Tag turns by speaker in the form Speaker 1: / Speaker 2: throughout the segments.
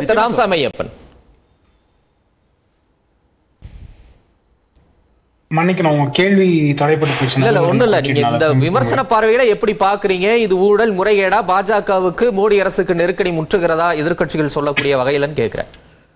Speaker 1: திரு ராமசாமி ஐயப்பன்
Speaker 2: மன்னிக்கணும் உங்க கேள்வி தடைப்பட்டு போச்சு
Speaker 1: இல்ல இல்ல ஒண்ணும் இல்ல நீங்க இந்த விமர்சன பார்வையில எப்படி பாக்குறீங்க இது ஊழல் முறைகேடா பாஜகவுக்கு மோடி அரசுக்கு நெருக்கடி முற்றுகிறதா எதிர்க்கட்சிகள் சொல்லக்கூடிய வகையிலன்னு கேக்குறேன்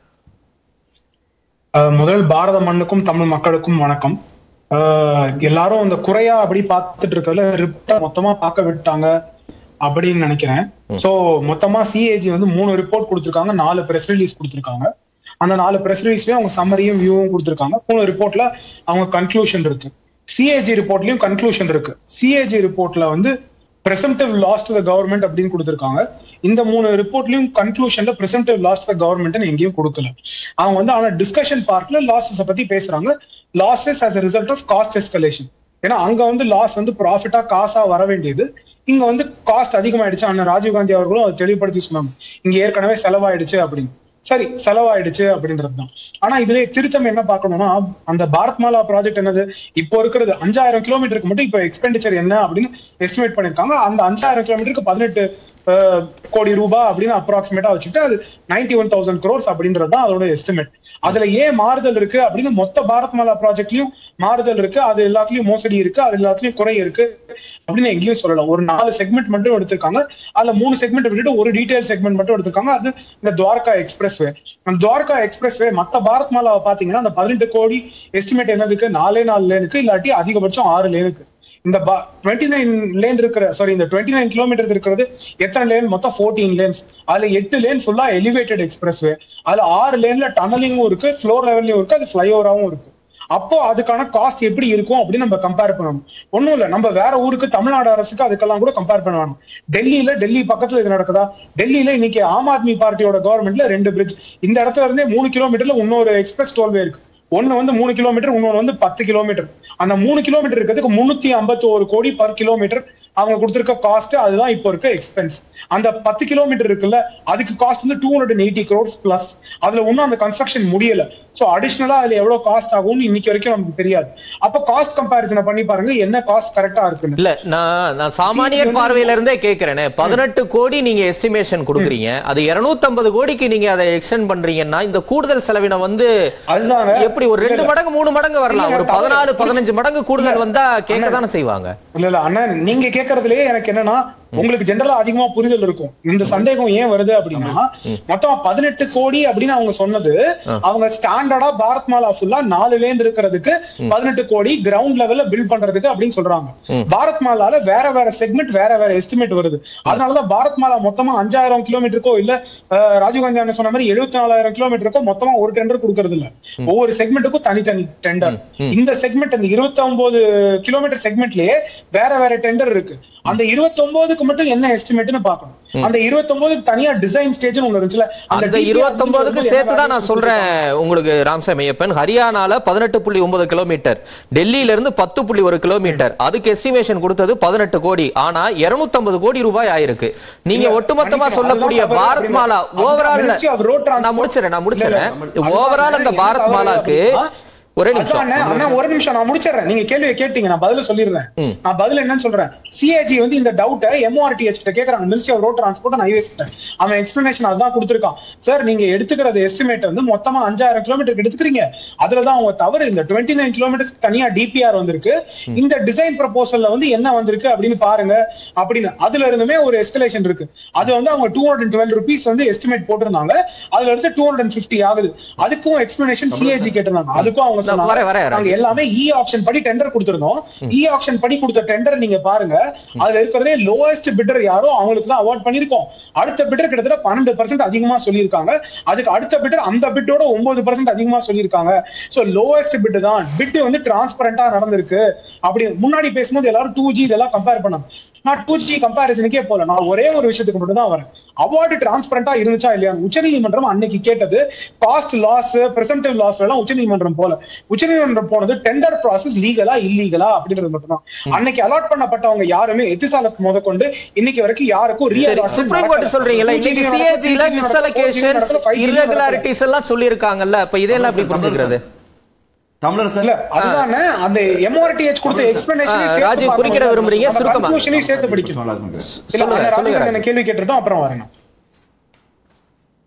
Speaker 2: அஹ், முதல் பாரத மண்ணுக்கும் தமிழ் மக்களுக்கும் வணக்கம் அஹ், எல்லாரும் இந்த குறையா அப்படி பார்த்துட்டு இருக்கல ரிப்போர்ட்டை மொத்தமா பார்க்க விட்டாங்க அப்படின்னு நினைக்கிறேன் சோ மொத்தமா சிஏஜி வந்து மூணு ரிப்போர்ட் கொடுத்திருக்காங்க நாலு பிரஸ் ரிலீஸ் கொடுத்திருக்காங்க அந்த நாலு பிரஸ் ரிலீஸ்லயும் அவங்க சம்மரியும் வியூவும் கொடுத்திருக்காங்க மூணு ரிப்போர்ட்ல அவங்க கன்க்ளூஷன் இருக்கு சிஏஜி ரிப்போர்ட்லயும் கன்க்ளூஷன் இருக்கு சிஏஜி ரிப்போர்ட்ல வந்து presumptive loss to the government அப்படின்னு கொடுத்திருக்காங்க இந்த மூணு ரிப்போர்ட்லயும் கன்க்ளூஷன்ல presumptive loss to the government எங்கேயும் கொடுக்கல அவங்க வந்து ஆனா டிஸ்கஷன் பார்ட்ல லாசஸ் பத்தி பேசுறாங்க losses as a result of cost escalation ஏன்னா அங்க வந்து லாஸ் வந்து ப்ராஃபிட்டா காசா வர வேண்டியது இங்க வந்து காஸ்ட் அதிகமாயிடுச்சு அண்ணன் ராஜீவ் காந்தி அவர்களும் அதை தெளிவுபடுத்தி சொன்னாங்க இங்க ஏற்கனவே செலவாயிடுச்சு அப்படின்னு சரி செலவாயிடுச்சு அப்படின்றது தான் ஆனா இதுல திருத்தம் என்ன பார்க்கணும்னா அந்த பாரத் மாலா ப்ராஜெக்ட் என்னது இப்போ இருக்கிறது அஞ்சாயிரம் கிலோமீட்டருக்கு மட்டும் இப்போ எக்ஸ்பெண்டிச்சர் என்ன அப்படின்னு எஸ்டிமேட் பண்ணிருக்காங்க அந்த அஞ்சாயிரம் கிலோமீட்டருக்கு பதினெட்டு அஹ், கோடி ரூபாய் அப்படின்னு அப்ராக்சிமேட்டா வச்சுட்டு அது நைன்டி ஒன் தௌசண்ட் க்ரோர்ஸ் அப்படின்றது தான் அதோட எஸ்டிமேட் அதுல ஏன் மாறுதல் இருக்கு அப்படின்னு மொத்த பாரத் மாலா ப்ராஜெக்ட்லயும் மாறுதல் இருக்கு அது எல்லாத்துலயும் மோசடி இருக்கு அது எல்லாத்துலயும் குறை இருக்கு அப்படின்னு எங்கேயும் சொல்லலாம் ஒரு நாலு செக்மெண்ட் மட்டும் எடுத்திருக்காங்க அதுல மூணு செக்மெண்ட் விட்டுட்டு ஒரு டீடைல் செக்மெண்ட் மட்டும் எடுத்திருக்காங்க அது இந்த துவாரகா எக்ஸ்பிரஸ் வே அந்த துவாரகா எக்ஸ்பிரஸ் வே மத்த பாரத் மாலாவை பாத்தீங்கன்னா அந்த பதினெட்டு கோடி எஸ்டிமேட் என்னதுக்கு நாலே நாலு லேனுக்கு இல்லாட்டி அதிகபட்சம் ஆறு லேனுக்கு இந்த டுவெண்ட்டி நைன் லேன் இருக்கிற சாரி இந்த டுவெண்ட்டி நைன் கிலோமீட்டர் இருக்கிறது எத்தனை லேன் மொத்தம் ஃபோர்டீன் லேன்ஸ் அதுல எட்டு லேன் ஃபுல்லா எலிவேட்டட் எக்ஸ்பிரஸ் வே அதுல ஆறு லேன்ல டனலிங்கும் இருக்கு ஃப்ளோர் லெவல்லையும் இருக்கு அது ஃபிளைஓவராவும் இருக்கு அப்போ அதுக்கான காஸ்ட் எப்படி இருக்கும் அப்படின்னு நம்ம கம்பேர் பண்ணணும் ஒண்ணும் இல்ல நம்ம வேற ஊருக்கு தமிழ்நாடு அரசுக்கு அதுக்கெல்லாம் கூட கம்பேர் பண்ண வேணும் டெல்லியில டெல்லி பக்கத்துல இது நடக்குதா டெல்லியில இன்னைக்கு ஆம் ஆத்மி பார்ட்டியோட கவர்மெண்ட்ல ரெண்டு பிரிட்ஜ் இந்த இடத்துல இருந்தே மூணு கிலோமீட்டர்ல இன்னொரு எக்ஸ்பிரஸ் டோல்வே இருக்கு ஒன்னு வந்து மூணு கிலோமீட்டர் இன்னொன்னு வந்து பத்து கிலோமீட்டர் அந்த மூணு கிலோமீட்டர் இருக்கிறதுக்கு முன்னூத்தி ஐம்பத்தி ஒரு கோடி பர் கிலோமீட்டர் அவங்க கொடுத்திருக்க காஸ்ட் அதுதான் இப்போ இருக்க எக்ஸ்பென்ஸ் அந்த பத்து கிலோமீட்டர் இருக்குல்ல அதுக்கு காஸ்ட் வந்து two hundred eighty crores plus அதுல இன்னும் அந்த கன்ஸ்ட்ரக்ஷன் முடியல சோ அடிஷனலா அதுல எவ்வளவு காஸ்ட் ஆகும்னு இன்னைக்கு வரைக்கும் நமக்கு தெரியாது அப்ப காஸ்ட் கம்பேரிசனை பண்ணி பாருங்க என்ன காஸ்ட் கரெக்டா இருக்குன்னு
Speaker 1: இல்ல நான் நான் சாமானியர் பார்வையில இருந்தே கேக்குறேனே பதினெட்டு கோடி நீங்க எஸ்டிமேஷன் கொடுக்குறீங்க அது 250 கோடிக்கு நீங்க அதை எக்ஸ்டெண்ட் பண்றீங்கன்னா இந்த கூடுதல் செலவினம் வந்து
Speaker 2: அதுதாங்க
Speaker 1: எப்படி ஒரு ரெண்டு மடங்கு மூணு மடங்கு வரலாம் ஒரு
Speaker 2: இல்ல,
Speaker 1: பதினாலு
Speaker 2: தவறு.
Speaker 1: பதினஞ்சு மடங்கு கூடுதல் வந்தா கேட்க தானே செய்வாங்க
Speaker 2: இல்ல இல்ல அண்ணா நீங்க கேக்குறதுலயே எனக்கு என்னன்னா உங்களுக்கு ஜென்ரலா அதிகமா புரிதல் இருக்கும் இந்த சந்தேகம் ஏன் வருது அப்படின்னா மொத்தம் பதினெட்டு கோடி அப்படின்னு அவங்க சொன்னது அவங்க ஸ்டாண்டர்டா பாரத் மாலா ஃபுல்லா நாலு லேன் இருக்கிறதுக்கு பதினெட்டு கோடி கிரவுண்ட் லெவல்ல பில்ட் பண்றதுக்கு அப்படின்னு சொல்றாங்க பாரத் மாலால வேற வேற செக்மெண்ட் வேற வேற எஸ்டிமேட் வருது அதனாலதான் பாரத் மாலா மொத்தமா அஞ்சாயிரம் கிலோமீட்டருக்கோ இல்ல அஹ், ராஜீவ்காந்தி அண்ணன் சொன்ன மாதிரி எழுபத்தி நாலாயிரம் கிலோமீட்டருக்கோ மொத்தமா ஒரு டெண்டர் கொடுக்கறது இல்ல ஒவ்வொரு செக்மெண்ட்டுக்கும் தனித்தனி டெண்டர் இந்த செக்மெண்ட் அந்த இருபத்தி ஒன்பது கிலோமீட்டர் செக்மெண்ட்லயே வேற வேற டெண்டர் இருக்கு அந்த இருபத்தி ஒன்பதுக்கு மட்டும் என்ன எஸ்டிமேட்னு பாக்கணும் அந்த இருபத்தி ஒன்பதுக்கு தனியா டிசைன் ஸ்டேஜ் ஒண்ணு இருந்துச்சுல
Speaker 1: அந்த
Speaker 2: DPR
Speaker 1: இருபத்தொன்பதுக்கு
Speaker 2: வந்து
Speaker 1: சேர்த்து தான்
Speaker 2: என்ன
Speaker 1: நான் சொல்றேன் உங்களுக்கு ராம்சாமி ஐயப்பன் ஹரியானால பதினெட்டு புள்ளி ஒன்பது கிலோமீட்டர் டெல்லியில இருந்து பத்து புள்ளி ஒரு கிலோமீட்டர் அதுக்கு எஸ்டிமேஷன் கொடுத்தது பதினெட்டு கோடி ஆனா 250 கோடி ரூபாய் ஆயிருக்கு நீங்க
Speaker 2: இல்ல,
Speaker 1: ஒட்டுமொத்தமா
Speaker 2: மன்னிக்கணும்.
Speaker 1: சொல்லக்கூடிய
Speaker 2: அதுதான்
Speaker 1: பாரத்
Speaker 2: தவறு
Speaker 1: மாலா
Speaker 2: அப்படின்னா,
Speaker 1: ஓவரால்
Speaker 2: அதுதான் Ministry of Road Transport.
Speaker 1: நான் முடிச்சிடறேன் நான் முடிச்சிடறேன்
Speaker 2: இல்ல, இல்ல.
Speaker 1: ஓவரால் அந்த
Speaker 2: அதுதான்
Speaker 1: பாரத்
Speaker 2: என்ன
Speaker 1: மாலாக்கு
Speaker 2: தவறு
Speaker 1: ஒரே நிமிஷம்
Speaker 2: அதானே, அண்ணா, ஒரு நிமிஷம் நான் முடிச்சிடுறேன் நீங்க கேள்வியை கேட்டீங்க நான் பதில சொல்லிடுறேன் நான் பதில் என்னன்னு சொல்றேன் சிஏஜி வந்து இந்த டவுட்டை எம்ஆர்டிஎச் கிட்ட கேக்குறாங்க ministry of road transport highways கிட்ட அவன் எக்ஸ்பிளனேஷன் அதான் கொடுத்திருக்கான் சார் நீங்க எடுத்துக்கிறது எஸ்டிமேட் வந்து மொத்தமா அஞ்சாயிரம் கிலோமீட்டருக்கு எடுத்துக்கிறீங்க அதுலதான் அவங்க தவறு இந்த டுவெண்ட்டி நைன் கிலோமீட்டர்ஸ் தனியா டிபிஆர் வந்திருக்கு இந்த டிசைன் ப்ரப்போசல்ல வந்து என்ன வந்திருக்கு அப்படின்னு பாருங்க அப்படின்னு அதுல இருந்துமே ஒரு எஸ்கலேஷன் இருக்கு அது வந்து அவங்க டூ ஹண்ட்ரட் டுவெல் ருபீஸ் வந்து எஸ்டிமேட் போட்டிருந்தாங்க அதுல இருந்து டூ ஹண்ட்ரட் பிப்டி ஆகுது அதுக்கும் எக்ஸ்பிளனேஷன் சிஏஜி கேட்டிருந்தாங்க அதுக்கும் அவங்க
Speaker 1: நான் வரேன், வரேன்,
Speaker 2: சொன்னாங்க நாங்க எல்லாமே இ ஆப்ஷன் படி டெண்டர் கொடுத்திருந்தோம் இ ஆப்ஷன் படி கொடுத்த டெண்டர் நீங்க பாருங்க அதுல இருக்கிறதே லோவஸ்ட் பிட்டர் யாரோ அவங்களுக்கு தான் அவார்ட் பண்ணிருக்கோம் அடுத்த பிட்டர் கிட்டத்தட்ட பன்னெண்டு பர்சன்ட் அதிகமா சொல்லியிருக்காங்க அதுக்கு அடுத்த பிட்டர் அந்த பிட்டோட ஒன்பது பர்சன்ட் அதிகமா சொல்லியிருக்காங்க சோ லோவஸ்ட் பிட் தான் பிட் வந்து டிரான்ஸ்பரண்டா நடந்திருக்கு அப்படி முன்னாடி பேசும்போது எல்லாரும் டூ ஜி இதெல்லாம் கம்பேர் பண்ணாங்க நான் டூ ஜி கம்பேரிசனுக்கே போல நான் ஒரே ஒரு விஷயத்துக்கு மட்டும் தான் வரேன் அவார்டு டிரான்ஸ்பரண்டா இருந்துச்சா இல்லையா உச்சநீதிமன்றம் அன்னைக்கு கேட்டது காஸ்ட் லாஸ் பிரசன்டிவ் லாஸ் எல்லாம் உச்சநீதிமன்றம் போல உச்சநீதிமன்றம் போனது டெண்டர் ப்ராசஸ் லீகலா இல்லீகலா அப்படின்றது மட்டும் தான் அன்னைக்கு அலாட் பண்ணப்பட்டவங்க யாருமே எத்திசாலத் முத இன்னைக்கு வரைக்கும் யாருக்கும் re
Speaker 1: சரி
Speaker 2: allotment
Speaker 1: சுப்ரீம் கோர்ட்
Speaker 2: நடக்கல.
Speaker 1: சொல்றீங்கல்ல இன்னைக்கு
Speaker 2: 2G
Speaker 1: சிஏஜில
Speaker 2: நடக்கல, 3G
Speaker 1: மிஸ்
Speaker 2: நடக்கல, 4G
Speaker 1: அலோகேஷன்ஸ்
Speaker 2: நடக்கல, 5G நடக்கல.
Speaker 1: irregularities எல்லாம் சொல்லியிருக்காங்கல்ல அப்ப இதெல்லாம் எப்படி புரிஞ்சுக்கிறது
Speaker 3: தமிழரசன்
Speaker 2: இல்ல அதுதானே அந்த எம்ஆர்டிஎச் கொடுத்த எக்ஸ்பிளனேஷன்
Speaker 1: ஆ, ராஜீவ் குறிக்கிட விரும்புறீங்க, சுருக்கமா.
Speaker 2: சேர்த்து படிக்கணும்
Speaker 3: சொல்லாதுங்க.
Speaker 2: இல்ல
Speaker 1: சொல்லுங்க,
Speaker 2: அந்த
Speaker 1: சொல்லுங்க,
Speaker 2: ராஜீவ்
Speaker 1: ராஜீவ்.
Speaker 2: என்ன கேள்வி கேட்டுட்டோம் அப்புறம் வரணும்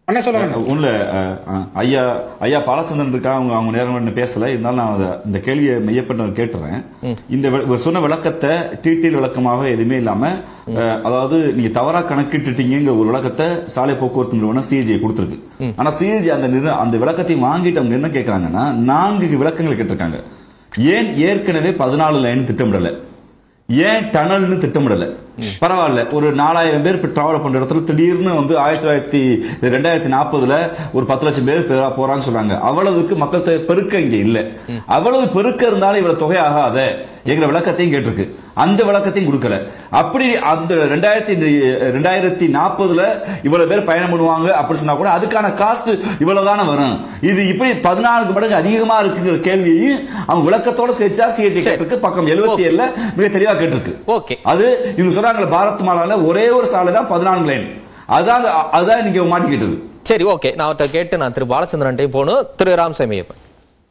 Speaker 2: அண்ணா சொல்லுங்க
Speaker 3: ஒண்ணுல அஹ், அஹ், ஐயா ஐயா பாலச்சந்திரன் இருக்கா அவங்க அவங்க நேரம் இன்னும் பேசல இருந்தாலும் நான் அதை- இந்த கேள்வியை மெய்யப்பட்ட கேட்டுறேன் இந்த வி- இவர் சொன்ன விளக்கத்தை டீட்டெயில் விளக்கமாக எதுவுமே இல்லாம அஹ், அதாவது நீங்க தவறா கணக்கிட்டுட்டீங்க ஒரு விளக்கத்தை சாலை போக்குவரத்து நிறுவனம் சிஏஜி கொடுத்திருக்கு ஆனா சிஏஜி அந்த நிறு- அந்த விளக்கத்தை வாங்கிட்டு அவங்க என்ன கேக்குறாங்கன்னா நான்கு விளக்கங்கள் கேட்டிருக்காங்க ஏன் ஏற்கனவே பதினாலு லைன் திட்டமிடல ஏன் டனல்னு திட்டமிடல பரவாயில்ல ஒரு நாலாயிரம் பேர் இப்ப டிராவல் பண்ற இடத்துல திடீர்னு வந்து ஆயிரத்தி தொள்ளாயிரத்தி ரெண்டாயிரத்தி நாற்பதுல ஒரு பத்து லட்சம் பேர் பே- போறான்னு சொல்றாங்க அவ்வளவுக்கு மக்கள் தொகை பெருக்க இங்க இல்ல அவ்வளவு பெருக்க இருந்தாலும் இவ்வளவு தொகை ஆகாத எங்கிற விளக்கத்தையும் கேட்டிருக்கு அந்த விளக்கத்தையும் கொடுக்கல அப்படி அந்த ரெண்டாயிரத்தி ரெண்டாயிரத்தி நாற்பதுல இவ்வளவு பேர் பயணம் பண்ணுவாங்க அப்படின்னு சொன்னா கூட அதுக்கான காஸ்ட் இவ்வளவுதானே வரும் இது இப்படி பதினான்கு மடங்கு அதிகமா இருக்குங்கிற கேள்வியையும் அவங்க விளக்கத்தோட சேர்த்தா சிஎஸ்சி கேட்டிருக்கு பக்கம் எழுபத்தி ஏழுல மிக தெளிவா கேட்டிருக்கு
Speaker 1: ஓகே
Speaker 3: அது இவங்க சொல்றாங்களே பாரத் மாலால ஒரே ஒரு சாலை தான் பதினான்கு லைன் அதான் அதான் நீங்க மாட்டிக்கிட்டது
Speaker 1: சரி ஓகே நான் அவர்கிட்ட கேட்டு நான் திரு பாலச்சந்திரன்ட்டையும் போகணும் திரு ராமசாமி ஐயப்பன்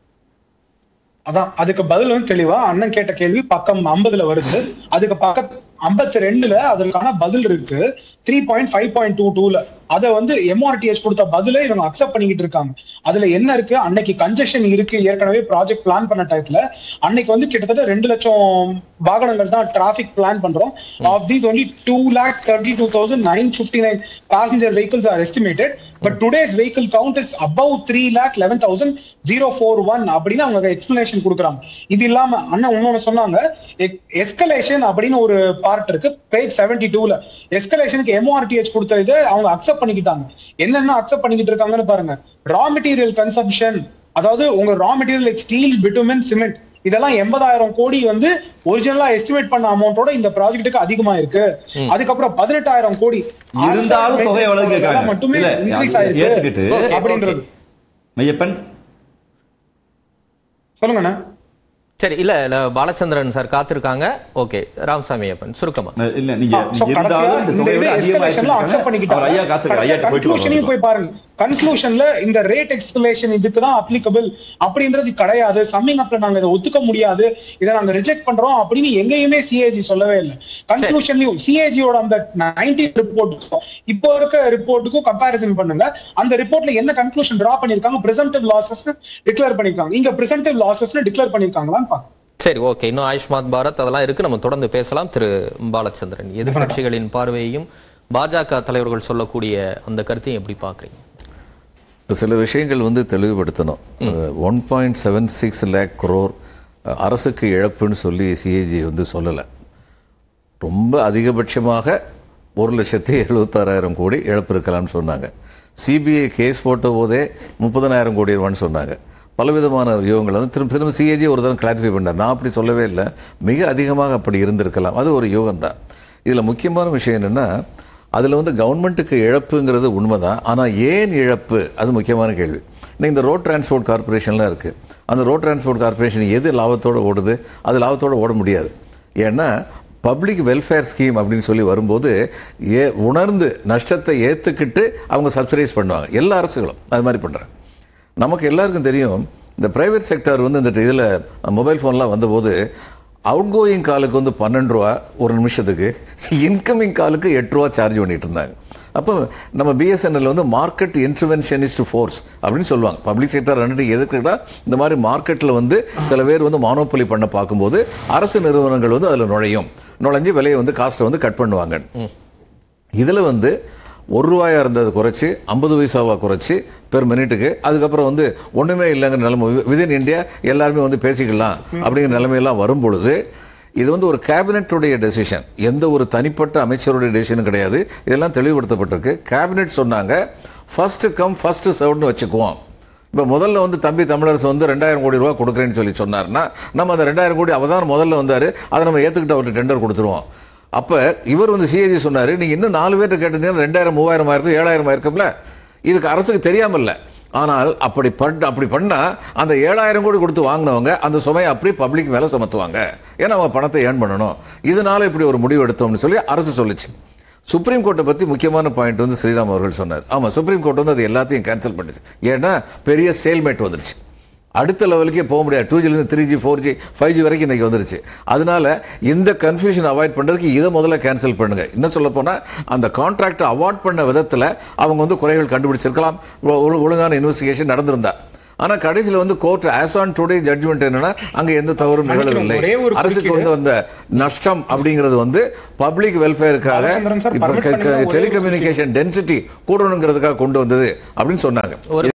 Speaker 2: அதான் அதுக்கு பதில் வந்து தெளிவா அண்ணன் கேட்ட கேள்வி பக்கம் 50ல வருது அதுக்கு பக்கம் 52 ரெண்டுல அதற்கான பதில் இருக்கு three point five point two டூல அதை வந்து எம்ஆர்டிஎஸ் கொடுத்த பதிலை இவங்க அக்செப்ட் பண்ணிக்கிட்டு இருக்காங்க அதுல என்ன இருக்கு அன்னைக்கு கன்ஜெஷன் இருக்கு ஏற்கனவே ப்ராஜெக்ட் பிளான் பண்ண டயத்துல அன்னைக்கு வந்து கிட்டத்தட்ட ரெண்டு லட்சம் வாகனங்கள் தான் டிராபிக் பிளான் பண்றோம் of these only two lakh thirty two thousand nine fifty nine passenger vehicles are estimated but today's vehicle count is above three lakh eleven thousand zero four one அப்படின்னு அவங்க எக்ஸ்பிளனேஷன் கொடுக்குறாங்க இது இல்லாம அண்ணன் இன்னொன்னு சொன்னாங்க எஸ்கலேஷன் அப்படின்னு ஒரு பார்ட் இருக்கு பேஜ் செவன்டி டூல எஸ்கலேஷனுக்கு எம்ஆர்டிஎச் கொடுத்த இதை அவங்க அக்செப்ட் பண்ணிக்கிட்டாங்க என்னென்ன அக்செப்ட் பண்ணிக்கிட்டு இருக்காங்கன்னு பாருங்க ரா மெட்டீரியல் கன்சம்ஷன் அதாவது உங்க raw material like steel bitumen cement இதெல்லாம் எண்பதாயிரம் கோடி வந்து ஒரிஜினலா எஸ்டிமேட் பண்ண அமௌண்டோட இந்த ப்ராஜெக்ட்டுக்கு அதிகமா இருக்கு அதுக்கப்புறம் பதினெட்டாயிரம் கோடி
Speaker 3: இருந்தாலும் தொகை எவ்வளவு கேட்கறாங்க
Speaker 2: மட்டுமே
Speaker 3: இல்ல
Speaker 2: இன்க்ரீஸ் ஆயிருக்கு
Speaker 3: ஏத்துக்கிட்டு
Speaker 1: Okay,
Speaker 2: அப்படின்றது
Speaker 3: மையப்பன்
Speaker 2: சொல்லுங்கண்ணா
Speaker 1: சரி இல்ல இல்ல பாலச்சந்திரன் சார் காத்திருக்காங்க ஓகே ராமசாமி ஐயப்பன் சுருக்கமா
Speaker 3: இல்ல நீங்க
Speaker 2: ஆ, so
Speaker 3: இருந்தாலும் இந்த
Speaker 2: கடைசியா
Speaker 3: தொகை விட
Speaker 2: இந்த
Speaker 3: அதிகமா
Speaker 2: escalation ல accept பண்ணிக்கிட்டாங்க.
Speaker 3: அவர் ஐயா காத்திருக்காரு ஐயா
Speaker 2: கடைசியா
Speaker 3: போயிட்டு
Speaker 2: conclusion-ஐயும்
Speaker 3: வாங்க.
Speaker 2: போய் பாருங்க கன்க்ளூஷன்ல இந்த ரேட் எக்ஸ்கலேஷன் இதுக்கு தான் அப்ளிகபிள் அப்படின்றது கிடையாது சம்மிங் அப்ல நாங்க இதை ஒத்துக்க முடியாது இதை நாங்க ரிஜெக்ட் பண்றோம் அப்படின்னு எங்கேயுமே சிஏஜி சொல்லவே இல்லை கன்க்ளூஷன்லயும் சிஏஜியோட அந்த நைன்டி ரிப்போர்ட்டுக்கும் இப்போ இருக்க ரிப்போர்ட்டுக்கும் கம்பேரிசன் பண்ணுங்க அந்த ரிப்போர்ட்ல என்ன கன்க்ளூஷன் டிரா பண்ணிருக்காங்க பிரசன்டிவ் லாசஸ் டிக்ளேர் பண்ணிருக்காங்க இங்க பிரசன்டிவ் லாசஸ் டிக்ளேர் பண்ணிருக்காங்களான்னு பாருங்க
Speaker 1: சரி ஓகே இன்னும் ஆயுஷ்மான் பாரத் அதெல்லாம் இருக்கு நம்ம தொடர்ந்து பேசலாம் திரு பாலச்சந்திரன் எதிர்க்கட்சிகளின் பார்வையையும் பாஜக தலைவர்கள் சொல்லக்கூடிய அந்த கருத்தையும் எப்படி பாக்குறீங்க
Speaker 4: சில விஷயங்கள் வந்து தெளிவுபடுத்தணும் one point seven six lakh crore அரசுக்கு இழப்புன்னு சொல்லி சிஏஜி வந்து சொல்லலை ரொம்ப அதிகபட்சமாக ஒரு லட்சத்தி எழுபத்தாறாயிரம் கோடி இழப்பு இருக்கலாம்னு சொன்னாங்க சிபிஐ கேஸ் போட்ட போதே முப்பதனாயிரம் கோடி ரூபான்னு சொன்னாங்க பலவிதமான யூகங்கள் வந்து திரும்ப திரும்ப சிஏஜி ஒரு தரம் கிளாரிஃபை பண்ணார் நான் அப்படி சொல்லவே இல்லை மிக அதிகமாக அப்படி இருந்திருக்கலாம் அது ஒரு யூகம் தான் இதில் முக்கியமான விஷயம் என்னென்னா அதில் வந்து கவர்மெண்ட்டுக்கு இழப்புங்கிறது உண்மைதான் ஆனால் ஏன் இழப்பு அது முக்கியமான கேள்வி இன்னைக்கு இந்த ரோட் டிரான்ஸ்போர்ட் கார்பரேஷன்லாம் இருக்குது அந்த ரோட் டிரான்ஸ்போர்ட் கார்பரேஷன் எது லாபத்தோடு ஓடுது அது லாபத்தோடு ஓட முடியாது ஏன்னா பப்ளிக் வெல்ஃபேர் ஸ்கீம் அப்படின்னு சொல்லி வரும்போது ஏ உணர்ந்து நஷ்டத்தை ஏற்றுக்கிட்டு அவங்க சப்சிடைஸ் பண்ணுவாங்க எல்லா அரசுகளும் அது மாதிரி பண்ணுறாங்க நமக்கு எல்லாருக்கும் தெரியும் இந்த பிரைவேட் செக்டர் வந்து இந்த இதில் மொபைல் ஃபோன்லாம் வந்தபோது அவுட் கோயிங் காலுக்கு வந்து பன்னெண்டு ரூபா ஒரு நிமிஷத்துக்கு இன்கமிங் காலுக்கு எட்டு ரூபா சார்ஜ் பண்ணிட்டு இருந்தாங்க அப்போ நம்ம பிஎஸ்என்எல் வந்து மார்க்கெட் இன்டர்வென்ஷனிஸ்ட் ஃபோர்ஸ் அப்படின்னு சொல்லுவாங்க பப்ளிக் செக்டர் ரெண்டு எதுக்குன்னா இந்த மாதிரி மார்க்கெட்டில் வந்து சில பேர் வந்து மானோப்பொலி பண்ண பார்க்கும்போது அரசு நிறுவனங்கள் வந்து அதில் நுழையும் நுழைஞ்சு விலையை வந்து காஸ்ட்டை வந்து கட் பண்ணுவாங்க இதில் வந்து ஒரு ரூபாயா இருந்தது குறைச்சி ஐம்பது பைசாவா குறைச்சி பெர் மினிட்டுக்கு அதுக்கப்புறம் வந்து ஒன்றுமே இல்லைங்கிற நிலைமை விதின் இந்தியா எல்லாருமே வந்து பேசிக்கலாம் அப்படிங்கிற நிலைமையெல்லாம் வரும் பொழுது இது வந்து ஒரு கேபினெட்டுடைய டெசிஷன் எந்த ஒரு தனிப்பட்ட அமைச்சருடைய டெசிஷனும் கிடையாது இதெல்லாம் தெளிவுபடுத்தப்பட்டிருக்கு கேபினெட் சொன்னாங்க ஃபர்ஸ்ட் கம் ஃபர்ஸ்ட் சர்வ்னு வச்சுக்குவோம் இப்போ முதல்ல வந்து தம்பி தமிழரசு வந்து ரெண்டாயிரம் கோடி ரூபா கொடுக்குறேன்னு சொல்லி சொன்னார்னா நம்ம அந்த ரெண்டாயிரம் கோடி அவர் தான் முதல்ல வந்தார் அதை நம்ம ஏற்றுக்கிட்டு அவர்கிட்ட டெண்டர் கொடுத்துருவோம் அப்போ இவர் வந்து சிஏஜி சொன்னார் நீங்கள் இன்னும் நாலு பேர்கிட்ட கேட்டிருந்தீங்கன்னா ரெண்டாயிரம் மூவாயிரம் ஆயிருக்கும் ஏழாயிரம் ஆயிருக்கும்ல இதுக்கு அரசுக்கு தெரியாமல்ல ஆனால் அப்படி பண் அப்படி பண்ணால் அந்த ஏழாயிரம் கோடி கொடுத்து வாங்கினவங்க அந்த சுமையை அப்படியே பப்ளிக் மேலே சுமத்துவாங்க ஏன்னா அவங்க பணத்தை ஏர்ன் பண்ணணும் இதனால இப்படி ஒரு முடிவு எடுத்தோம்னு சொல்லி அரசு சொல்லிச்சு சுப்ரீம் கோர்ட்டை பற்றி முக்கியமான பாயிண்ட் வந்து ஸ்ரீராம் அவர்கள் சொன்னார் ஆமாம் சுப்ரீம் கோர்ட் வந்து அது எல்லாத்தையும் கேன்சல் பண்ணுச்சு ஏன்னா பெரிய ஸ்டேல்மேட் வந்துருச்சு அடுத்த லெவலுக்கே போக முடியாது டூ ஜிலேருந்து three G four G five G வரைக்கும் இன்னைக்கு வந்துருச்சு அதனால இந்த கன்ஃபியூஷன் அவாய்ட் பண்றதுக்கு இதை முதல்ல கேன்சல் பண்ணுங்க இன்னும் சொல்ல போனா அந்த கான்ட்ராக்ட் அவார்ட் பண்ண விதத்துல அவங்க வந்து குறைகள் கண்டுபிடிச்சிருக்கலாம் ஒ- ஒழு- ஒழுங்கான இன்வெஸ்டிகேஷன் நடந்திருந்தா ஆனா கடைசியில வந்து court as on today judgment என்னன்னா அங்க எந்த தவறும்
Speaker 2: மன்னிக்கணும்,
Speaker 4: நிகழவில்லை
Speaker 2: ஒரே ஒரு
Speaker 4: அரசுக்கு
Speaker 2: குறுக்கீடு.
Speaker 4: வந்து அந்த நஷ்டம் அப்படிங்கிறது வந்து பப்ளிக் வெல்ஃபேருக்காக
Speaker 2: பாலச்சந்திரன் சார்,
Speaker 4: இப்ப
Speaker 2: permit பண்ணுங்க, ஒரே ஒரு
Speaker 4: டெலிகம்யூனிகேஷன் டென்சிட்டி கூடணுங்கிறதுக்காக கொண்டு வந்தது அப்படின்னு சொன்னாங்க